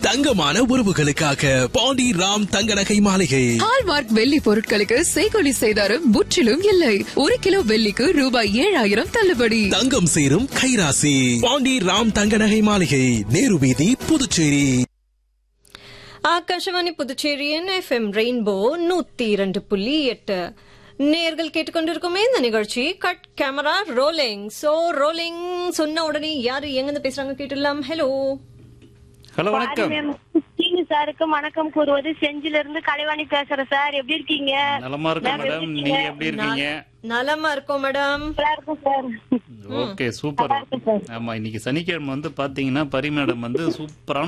தங்கமான உறவுகளுக்காக பாண்டி ராம் தங்க நகை மாளிகை ஹால்மார்க் வெள்ளி பொருட்களுக்கு செய்கொலி செய்தாரும் முற்றிலும் இல்லை ஒரு கிலோ வெள்ளிக்கு ரூபாய் ஏழாயிரம் தள்ளுபடி தங்கம் சேரும் கைராசி பாண்டி ராம் தங்க நகை மாளிகை நேரு வீதி புதுச்சேரி ஆகாஷவாணி புதுச்சேரியின் எஃப்எம் ரெயின்போ நூத்தி இரண்டு புள்ளி எட்டு நேர்கள் கேட்டுக்கொண்டிருக்குமே இந்த நிகழ்ச்சி cut camera rolling so rolling சொன்ன உடனே யாரு எங்கிருந்து பேசுறாங்க கேட்டுடலாம் ஹலோ ஹலோ வணக்கம் சீனி சாருக்கு வணக்கம் கூறுவது செஞ்சில இருந்து கலைவாணி பேசுறேன் சார் எப்படி இருக்கீங்க நலமா இருக்கேன் மேடம் நீங்க எப்படி இருக்கீங்க நலமா இருக்கோம் மேடம் நல்லா இருக்கும் சார் ஓகே சூப்பர் ஆமா இன்னைக்கு சனிக்கிழமை வந்து பாத்தீங்கன்னா பரி மேடம் வந்து சூப்பரான